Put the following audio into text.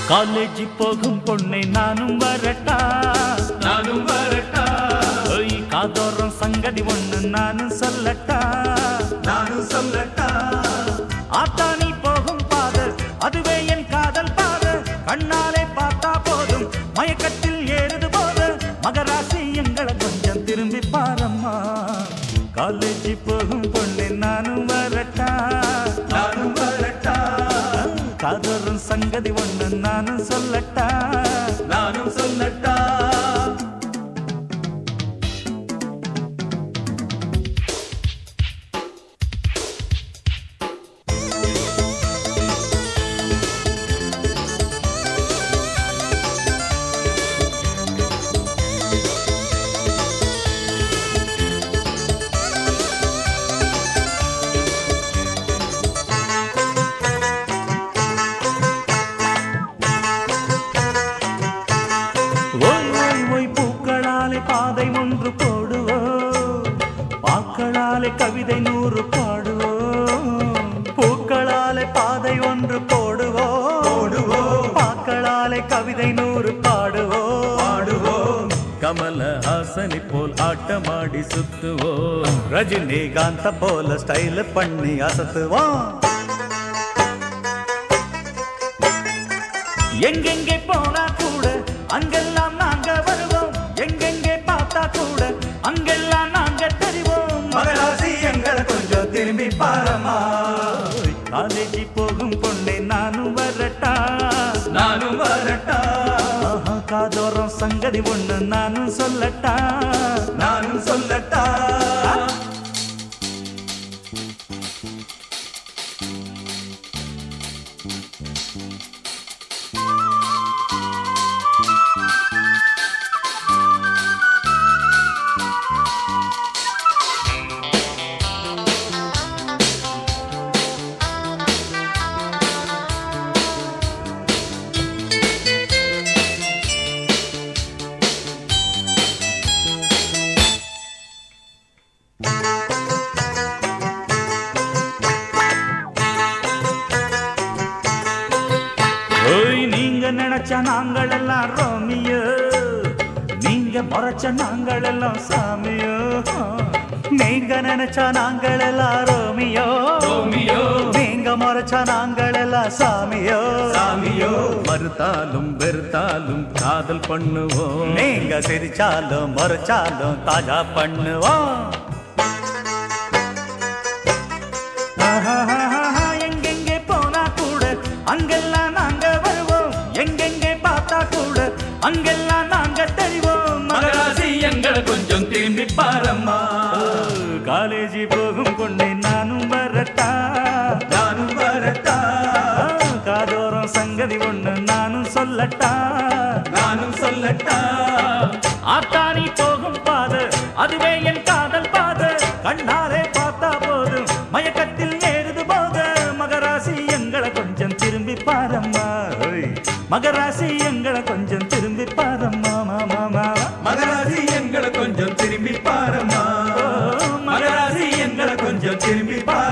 College போகும் பொண்ணை நானும் வரட்டா நானும் வரட்டா ஓய் காதோரம் சங்கதி ஒண்ணு நானும் சொல்லட்டா நானும் சொல்லட்டா ஆத்தானி போகும் பாத அதுவே என் காதல் பாத கண்ணாலே பார்த்தா போதும் மயக்கத்தில் ஏறுது போத மகராசி எங்களை கொஞ்சம் திரும்பி பாரம்மா காலேஜ் போகும் பொண்ணு நானும் வரட்டா நானும் வரட்டா காதோரம் சங்கதி ஒண்ணு நானும் சொல்லட்டா நானும் சொல்லட்டா ஓய் ஓய் ஓய் பூக்களாலே பாதை ஒன்று போடுவோ பாக்களாலே கவிதை நூறு பாடுவோ பூக்களாலே பாதை ஒன்று போடுவோ போடுவோ. பாக்களாலே கவிதை நூறு பாடுவோ பாடுவோம் கமலஹாசனி போல் ஆட்டமாடி சுத்துவோம் ரஜினிகாந்த போல ஸ்டைல் பண்ணி அசத்துவோம் எங்கெங்கே போனா கூட அங்கெல்லாம் நாங்க வருவோம் எங்கெங்கே பார்த்தா கூட அங்கெல்லாம் நாங்க தெரிவோம் மகராசி எங்களை கொஞ்சம் திரும்பி பாரமா காலேஜி போகும் பொண்ணை நானும் வரட்டா நானும் வரட்டா ஆஹா, காதோரம் சங்கதி ஒண்ணு நானும் சொல்லட்டா நானும் சொல்லட்டா ஓய் நீங்க நினைச்ச நாங்கள் எல்லாம் ரோமியோ நீங்க முறைச்ச நாங்கள் எல்லாம் சாமியோ நீங்க நினைச்ச நாங்கள் எல்லாம் ரோமியோ ரோமியோ. நீங்க முறைச்ச நாங்கள் எல்லாம் சாமியோ சாமியோ. மறுத்தாலும் வெறுத்தாலும் காதல் பண்ணுவோம் நீங்க சிரிச்சாலும் முறைச்சாலும் தாஜா பண்ணுவோம் ஆஹாஹாஹா, எங்கெங்கே போனா கூட அங்கெல்லாம் நாங்க வருவோம் எங்கெங்கே பார்த்தா கூட அங்கெல்லாம் நாங்க தெரிவோம் மகராசி எங்களை கொஞ்சம் திரும்பி பாரம்மா காலேஜி போகும் பொண்ணை நானும் வரட்டா நானும் வரட்டா ஆ, காதோரம் சங்கதி ஒண்ணு நானும் சொல்லட்டா நானும் சொல்லட்டா ஆத்தானி போகும் பாத அதுவே என் காதல் பாத கண்ணாலே பார்த்தா போதும் மயக்கத்தில் ஏறுது போத மகராசி எங்களை கொஞ்சம் திரும்பி பாரம்மா ஓய். மகராசி எங்களை கொஞ்சம் திரும்பி பாரம்மா மாமா மாமா மகராசி எங்களை கொஞ்சம் திரும்பி பாரம்மா மகராசி எங்களை கொஞ்சம் திரும்பி பாரம்மா